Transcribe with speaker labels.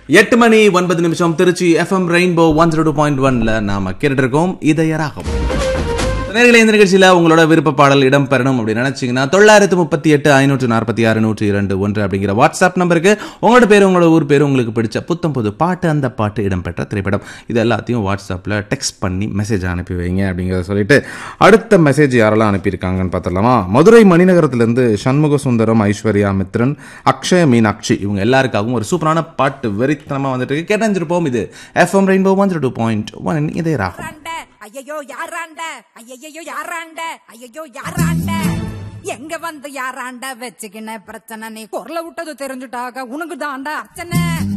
Speaker 1: எட்டு மணி ஒன்பது நிமிஷம் Trichy FM rainbow one zero two point ஒன்ல நாம கேட்டுட்டு இருக்கோம் இதயராகும் நேர்களை இந்த நிகழ்ச்சியில உங்களோட விருப்ப பாடல் இடம் பெறணும் அப்படின்னு நினைச்சீங்கன்னா தொள்ளாயிரத்து முப்பத்தி எட்டு ஐநூற்று நாற்பத்தி ஆறு நூற்றி இரண்டு ஒன்று அப்படிங்கிற வாட்ஸ்அப் நம்பருக்கு உங்களோட பேர் உங்களோட ஊர் பேர் உங்களுக்கு பிடிச்ச புத்தம் புது பாட்டு அந்த பாட்டு இடம்பெற்ற திரைப்படம் இது எல்லாத்தையும் வாட்ஸ்அப்பில் டெக்ஸ்ட் பண்ணி மெசேஜ் அனுப்பி வைங்க அப்படிங்கிறத சொல்லிட்டு அடுத்த மெசேஜ் யாரெல்லாம் அனுப்பியிருக்காங்கன்னு பார்த்துடலாமா மதுரை மணிநகரத்திலிருந்து சண்முக சுந்தரம் ஐஸ்வர்யா மித்ரன் அக்ஷய மீனாட்சி இவங்க எல்லாருக்காகவும் ஒரு சூப்பரான பாட்டு வெறித்தனமாக வந்துட்டு இருக்கு கேட்டஞ்சிருப்போம் இது FM rainbow one two point one இதே ராகும்
Speaker 2: யாராண்ட ஐயையோ யாராண்ட ஐயையோ யாராண்ட ஐயையோ யாராண்ட எங்க வந்து யாராண்ட வச்சுக்கின பிரச்சனை நீ குரல விட்டது தெரிஞ்சுட்டாக உனக்கு தாண்டா அர்ச்சனை